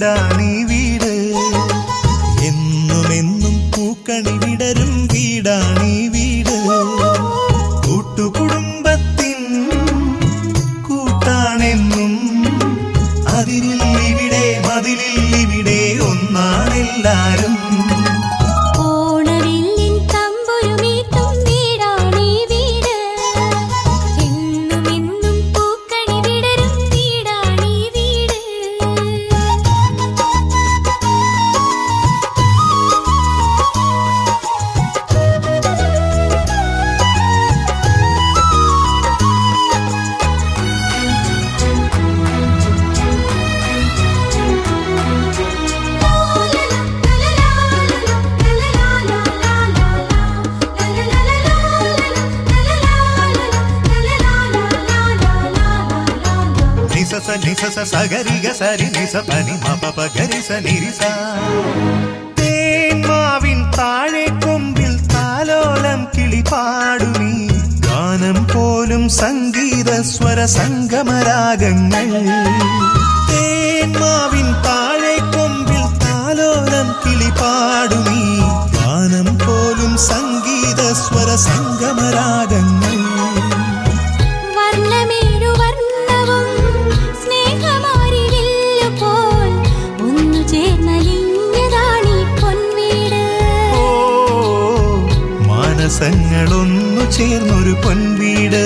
വീടാണീ വീട് എന്നുമെന്നും പൂക്കണി വിടരും വീടാണീ വീട് കൂട്ടുകുടുംബത്തിൻ കൂട്ടാണെന്നും അതിരില്ലിവിടെ മതിലില്ലിവിടെ ഒന്നാണെല്ലാരും ഓണവില്ലിൻ തമ്പുരുമീട്ടും വീടാണീ വീട് എന്നും എന്നും പൂക്കണി വിടരും വീടാണീ വീട് నిసస నిసస సగరిగ సరి నిస పని మప గరిస నిరిస തേന്മാവിൻ താഴെ കൊമ്പിൽ താലോലം കിളിപാടുമീ ഗാനം പോലും സംഗീത സ്വര സംഗമരാഗങ്ങൾ തേന്മാവിൻ താഴെ കൊമ്പിൽ താലോലം കിളിപാടുമീ ഗാനം പോലും സംഗീത സ്വര സംഗമരാഗങ്ങൾ വർണ്ണമേഴു വർണ്ണവും സ്നേഹമാരിവില്ലുപോൽ ഒന്നു ചേർന്നലിഞ്ഞതാണീ പൊൻവീട് ഓ മാനസങ്ങളൊന്നു ചേർന്നൊരു പൊൻവീട്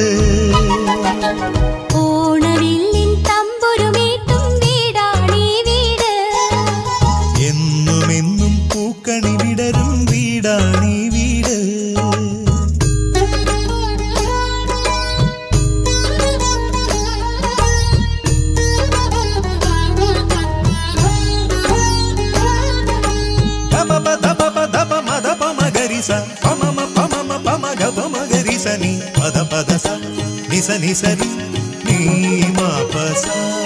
ഓണവില്ലിൻ തമ്പുരുമീട്ടും വീടാണീ വീട് എന്നുമെന്നും പൂക്കണി വിടരും വീടാണീ വീട് దబబ దబబ దబ మదప మగరిస పమమ పమమ పమ గప మగరిస ని పద పద స నిస నిసరి നീ മാപസ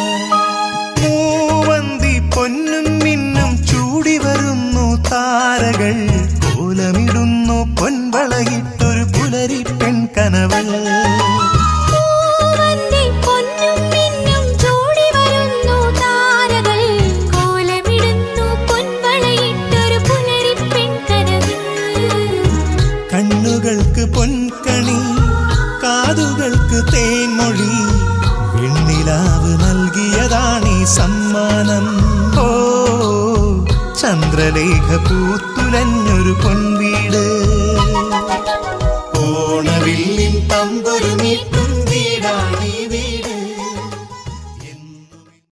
മൂവന്തി പൊന്നും മിന്നും ചൂടി വരുന്നു താരകൾ കോലമിടുന്നു പൊൻവളയിട്ടൊരു പുലരി പെൺകനവൾ പൂവന്തി പൊന്നും മിന്നും ചൂടി വരുന്നു താരകൾ കോലമിടുന്നു പൊൻവളയിട്ടൊരു പുലരിപ്പെൺകനവിൽ കണ്ണുകൾക്ക് പൊൻകണി കാതുകൾക്ക് തേൻമൊഴി വെണ്ണിലാവ് നൽകിയതാണീ സമ്മാനം ഓ ചന്ദ്രലേഖ പൂത്തുലഞ്ഞൊരു പൊൻവീട്